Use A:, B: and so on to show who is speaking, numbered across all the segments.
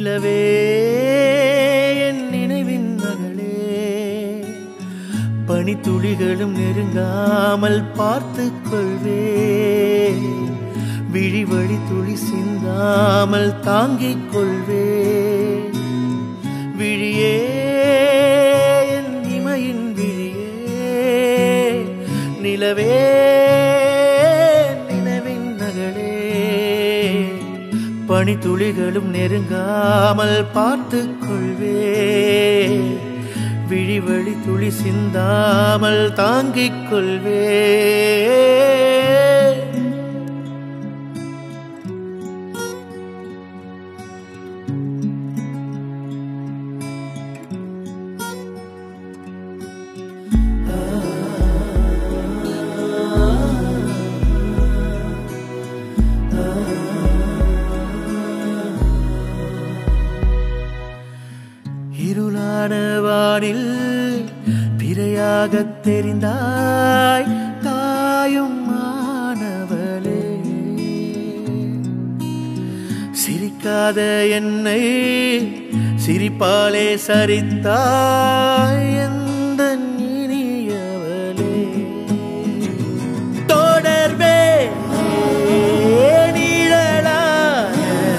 A: நிலவே என் நினைவின் மகளே பனித்துளிகளும் நெருங்காமல் பார்த்து கொள்வே விழி வழி துளி சிந்தாமல் தாங்கிக் கொள்வே விழியே என் இமையின் விழியே நிலவே நிலவின் நகலே பனித்துளிகளும் நெருங்காமல் பார்த்து கொள்வே விழி வழி துளி சிந்தாமல் தாங்கிக் கொள்வே இருளான வானில் பிறையாகத் தெரிந்தாய் தாயும் மாணவளே சிரிக்காத என்னை சிரிப்பாலே சரித்தாய் எந்த இனியவளே தொடர்வே நிழலாக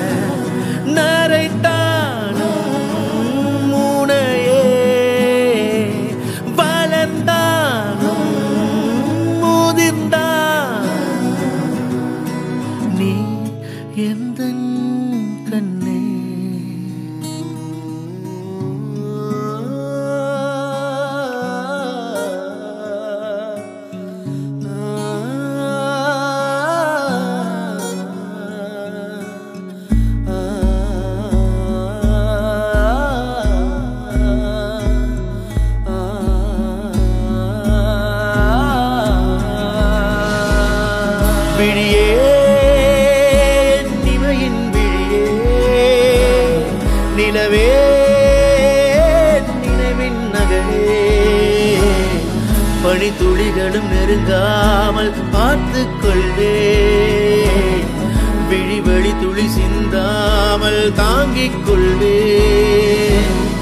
A: நரைத்தானும் முனையே வளர்ந்தானும் முதிர்ந்தான் நீ எந்த கண்ணே விழியே நிமையின் விழியே நிலவே நினைவின் நகரே பனித்துளிகளும் நெருங்காமல் பார்த்து கொள்வே விழி வழி துளி சிந்தாமல் தாங்கிக் கொள்வே